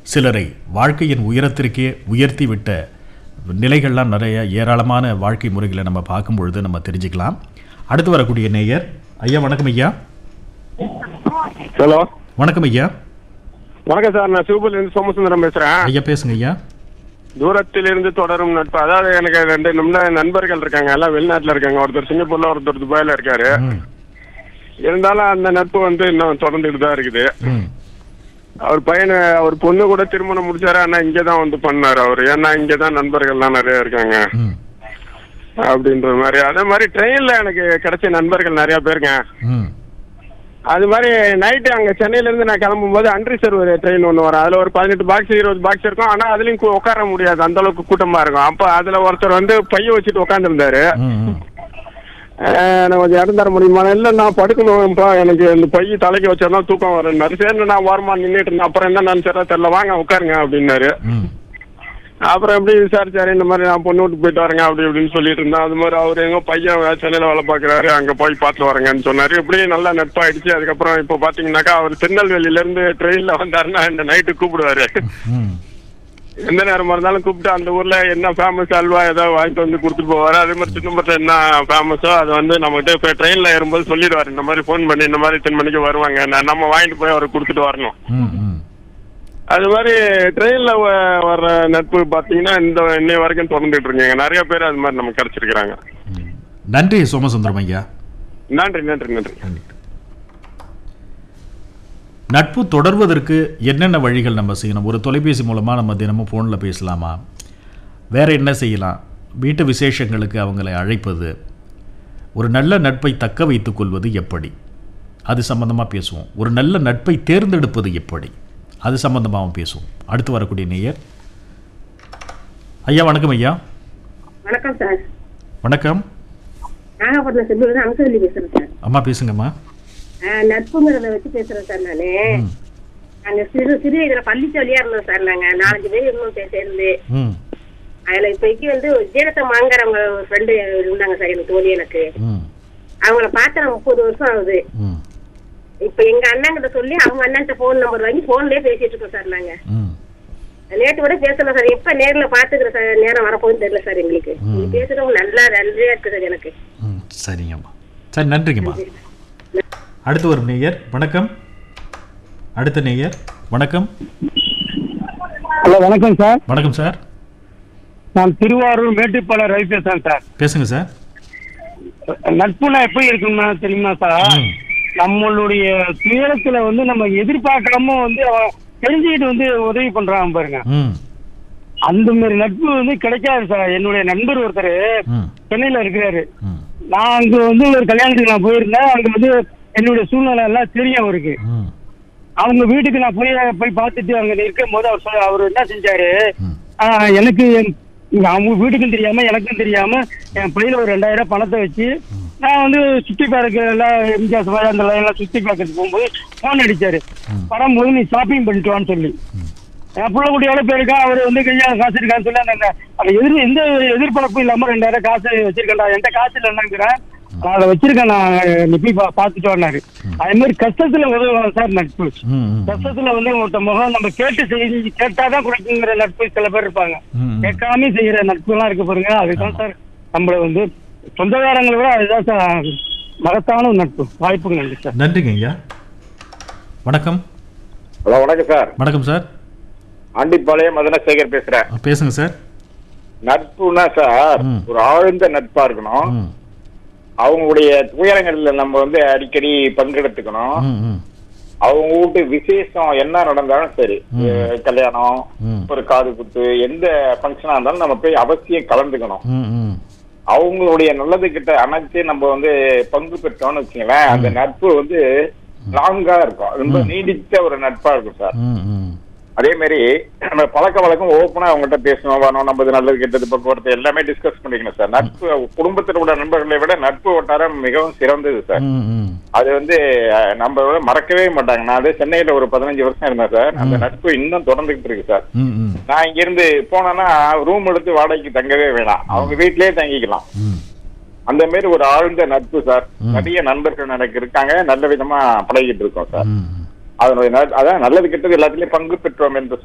சிலரை வாழ்க்கையின் உயரத்திற்கே உயர்த்தி விட்ட நிலைகள்லாம் நிறைய ஏராளமான வாழ்க்கை முறைகளை நம்ம பார்க்கும் பொழுது நம்ம தெரிஞ்சுக்கலாம் அடுத்து வரக்கூடிய நேயர் ஐயா வணக்கம் ஐயா ஹலோ வணக்கம் ஐயா வணக்கம் சார் நான் சிவபுல இருந்து சோமசுந்தரம் பேசுறேன் ஐயா பேசுங்க ஐயா தூரத்தில் இருந்து தொடரும் நட்பு அதாவது எனக்கு ரெண்டு நம்ம நண்பர்கள் இருக்காங்க எல்லாம் வெளிநாட்டுல இருக்காங்க ஒருத்தர் சிங்கப்பூர்ல ஒருத்தர் துபாயில இருக்காரு ம் இருந்தாலும் அந்த நட்பு வந்து இன்னும் தொடர்ந்துட்டு தான் இருக்குது ம் அவர் பையனை அவர் பொண்ணு கூட திருமணம் முடிச்சாரு ஆனா இங்கே தான் வந்து பண்ணாரு அவர் ஏன்னா இங்கே தான் நண்பர்கள்லாம் நிறைய இருக்காங்க ம் அப்படின்ற மாதிரி அதே மாதிரி ட்ரெயின்ல எனக்கு கிடைச்ச நண்பர்கள் நிறைய பேருங்க ம் அது மாதிரி நைட்டு அங்க சென்னையில இருந்து நான் கிளம்பும் போது அன்ரிசர்வ் ட்ரெயின் ஒன்று வரும் அதுல ஒரு பதினெட்டு பாக்ஸ் இருபது பாக்ஸ் இருக்கும் ஆனா அதுலயும் கு- உட்கார முடியாது அந்த அளவுக்கு கூட்டமா இருக்கும் அப்ப அதுல ஒருத்தர் வந்து பைய வச்சுட்டு உட்காந்துருந்தாரு ம் ம் நான் கொஞ்சம் இடம் தர முடியுமா இல்ல நான் படுக்கணும்ப்பா எனக்கு இந்த பைய தலைக்கு வச்சா தூக்கம் வரும்னாரு சரி நான் ஓரமா நின்றுட்டு இருந்தேன் அப்புறம் என்ன நினைச்சாரா தெரியல வாங்க உட்காருங்க அப்படின்னாரு ம் அப்புறம் எப்படி விசாரிச்சாரு இந்த மாதிரி நான் பொண்ணு விட்டு போயிட்டு வரேங்க அப்படி இப்படின்னு சொல்லிட்டு இருந்தேன் அது மாதிரி அவர் எங்க பையன் வே- சென்னையில வேலை பார்க்கறாரு அங்க போய் பார்த்துட்டு வரேங்கன்னு சொன்னாரு இப்படி நல்லா நட்பாயிடுச்சு அதுக்கப்புறம் இப்போ பாத்தீங்கன்னாக்கா அவர் திருநெல்வேலியில இருந்து ட்ரெயின்ல வந்தாருன்னா இந்த நைட்டு கூப்பிடுவாரு ம் எந்த நேரமா இருந்தாலும் கூப்பிட்டு அந்த ஊர்ல என்ன ஃபேமஸ் அல்வா ஏதாவது வாங்கிட்டு வந்து கொடுத்துட்டு போவாரு அதே மாதிரி சிதம்பரத்தில் என்ன ஃபேமஸோ அது வந்து நம்மகிட்ட இப்போ ட்ரெயின்ல ஏறும்போது சொல்லிடுவாரு இந்த மாதிரி ஃபோன் பண்ணி இந்த மாதிரி இத்தனை மணிக்கு வருவாங்க நான் நம்ம வாங்கிட்டு போய் அவருக்கு கொடுத்துட்டு வரணும் ம் ம் அது மாதிரி ட்ரெயின்ல வர்ற நட்பு பாத்தீங்கன்னா இந்த இன்னை வரைக்கும் தொடர்ந்துட்டு இருக்கீங்க நிறைய பேர் அது மாதிரி நமக்கு கிடைச்சிருக்கிறாங்க ம். நன்றி சோமசுந்தரம் ஐயா நன்றி நன்றி நன்றி நட்பு தொடர்வதற்கு என்னென்ன வழிகள் நம்ம செய்யணும் ஒரு தொலைபேசி மூலமாக நம்ம தினமும் ஃபோனில் பேசலாமா வேற என்ன செய்யலாம் வீட்டு விசேஷங்களுக்கு அவங்களை அழைப்பது ஒரு நல்ல நட்பை தக்க வைத்துக் கொள்வது எப்படி அது சம்பந்தமாக பேசுவோம் ஒரு நல்ல நட்பை தேர்ந்தெடுப்பது எப்படி அது சம்பந்தமாகவும் பேசுவோம் அடுத்து வரக்கூடிய நேயர் ஐயா வணக்கம் ஐயா வணக்கம் சார் வணக்கம் நாகப்பட்டினம் செல்லூர் அம்சவல்லி பேசுறேன் சார் அம்மா பேசுங்கம்மா ஆஹ் நட்புங்கிறத வச்சு பேசுறேன் சார் நானு ம் நாங்க சிறு சிறு இதுல பள்ளி சொல்லியா இருந்தோம் சார் நாங்க நாலஞ்சு பேர் இருந்தோம் சே- சேர்ந்து ம் அதுல இப்போதைக்கு வந்து ஜீனத்தை மாங்கிறவங்க ஃப்ரெண்டு இருந்தாங்க சார் எனக்கு தோழி எனக்கு ம் அவங்கள பார்த்து நான் முப்பது வருஷம் ஆகுது ம் இப்ப எங்க அண்ணன் கிட்ட சொல்லி அவங்க அண்ணன்ட்ட போன் நம்பர் வாங்கி போன்லயே பேசிட்டு இருக்கோம் சார் நாங்க ம் நேற்று கூட பேசல சார் எப்ப நேர்ல பாத்துக்கிற சார் நேரம் வரப்போகுதுன்னு தெரியல சார் எங்களுக்கு நீங்க பேசுறவங்க நல்லா நன்றியா இருக்கு சார் எனக்கு ம் சரிங்கம்மா சரி நன்றிங்கம்மா அடுத்து வரும் நேயர் வணக்கம் அடுத்த நேயர் வணக்கம் ஹலோ வணக்கம் சார் வணக்கம் சார் நான் திருவாரூர் மேட்டுப்பாளையம் ரவி பேசுறேன் சார் பேசுங்க சார் நட்புனா எப்படி இருக்குன்னா தெரியுமா சார் ம். நம்மளுடைய துயரத்துல வந்து நம்ம எதிர்பார்க்காம வந்து அவன் தெரிஞ்சுக்கிட்டு வந்து உதவி பண்றான் பாருங்க ம் அந்த மாதிரி நட்பு வந்து கிடைக்காது சார் என்னுடைய நண்பர் ஒருத்தர் ம் சென்னையில இருக்கிறாரு ம் நான் அங்க வந்து ஒரு கல்யாணத்துக்கு நான் போயிருந்தேன் அங்க வந்து என்னுடைய சூழ்நிலை எல்லாம் தெரியும் அவருக்கு ம் அவங்க வீட்டுக்கு நான் போய் போய் பார்த்துட்டு அங்க இருக்கும் போது அவர் சொல்ல அவர் என்ன செஞ்சாரு ம் ஆஹ் எனக்கு இங்க அவங்க வீட்டுக்கும் தெரியாம எனக்கும் தெரியாம என் பையில ஒரு ரெண்டாயிரம் பணத்தை வச்சு நான் வந்து சுத்தி பார்க்க எல்லாம் எம்ஜிஆர் சபாய் அந்த line எல்லாம் சுத்தி பார்க்கறதுக்கு போகும்போது போன் அடிச்சாரு வரும்போது நீ ஷாப்பிங் பண்ணிட்டு வான்னு சொல்லி என் பிள்ளை குட்டி எவ்வளவு பேருக்கா அவர் வந்து கையா காசு இருக்கான்னு சொல்லி அந்த அந்த எதிர் எந்த எதிர்பார்ப்பும் இல்லாம ரெண்டாயிரம் காசு வச்சிருக்கேன்டா என்கிட்ட காசு இல்லைன்னாங்கிறேன் நான் அதை வச்சிருக்கேன் நான் நீ போய் பா- பார்த்துட்டு வந்தாரு அதே மாதிரி கஷ்டத்துல உதவுவாங்க சார் நட்பு ம் ம் கஷ்டத்துல வந்து ஒருத்த முகம் நம்ம கேட்டு செஞ்சு கேட்டாதான் கிடைக்குங்கிற நட்பு சில பேர் இருப்பாங்க ம். கேட்காம செய்யற நட்பு எல்லாம் இருக்கு பாருங்க அதுதான் சார் நம்மள வந்து சொந்தக்காரங்களை விட அதுதான் சார் மகத்தான ஒரு நட்பு வாய்ப்புங்க நன்றி சார் நன்றிங்க ஐயா வணக்கம் ஹலோ வணக்கம் சார் வணக்கம் சார் ஆண்டிப்பாளையம் மதனசேகர் பேசுறேன் ஆ, பேசுங்க சார் நட்புனா சார் ம். ஒரு ஆழ்ந்த நட்பா இருக்கணும் ம் அவங்களுடைய துயரங்கள்ல நம்ம வந்து அடிக்கடி பங்கெடுத்துக்கணும் ம் ம் அவங்க வீட்டு விசேஷம் என்ன நடந்தாலும் சரி ம். அஹ் கல்யாணம் ம். ஒரு காது குத்து எந்த ஃபங்க்ஷனா இருந்தாலும் நம்ம போய் அவசியம் கலந்துக்கணும் ம் ம் அவங்களுடைய நல்லது கிட்ட அனைத்து நம்ம வந்து பங்கு பெற்றோம்னு வச்சுங்களேன் அந்த நட்பு வந்து ஸ்ட்ராங்கா இருக்கும் ரொம்ப நீடித்த ஒரு நட்பா இருக்கும் சார் ம் ம் அதே மாதிரி நம்ம பழக்க வழக்கம் ஓப்பனா அவங்ககிட்ட பேசணும் வரணும் நம்ம இது நல்லது கெட்டது போக்குவரத்து எல்லாமே டிஸ்கஸ் பண்ணிக்கணும் சார் நட்பு குடும்பத்தில் உள்ள நண்பர்களை விட நட்பு வட்டாரம் மிகவும் சிறந்தது சார் ம் ம் அது வந்து அஹ், நம்ம விட மறக்கவே மாட்டாங்க நான் அதே சென்னையில ஒரு பதினஞ்சு வருஷம் இருந்தேன் சார் அந்த நட்பு இன்னும் தொடர்ந்துகிட்டு இருக்கு சார் ம் ம் நான் இங்க இருந்து போனேன்னா ரூம் எடுத்து வாடகைக்கு தங்கவே வேணாம் அவங்க வீட்லயே தங்கிக்கலாம் ம் அந்த மாதிரி ஒரு ஆழ்ந்த நட்பு சார் ம். நிறைய நண்பர்கள் எனக்கு இருக்காங்க நல்ல விதமா பழகிட்டு இருக்கோம் சார் ம் அதனுடைய ந- அதான் நல்லது கெட்டது எல்லாத்துலயும் பங்கு பெற்றோம் என்று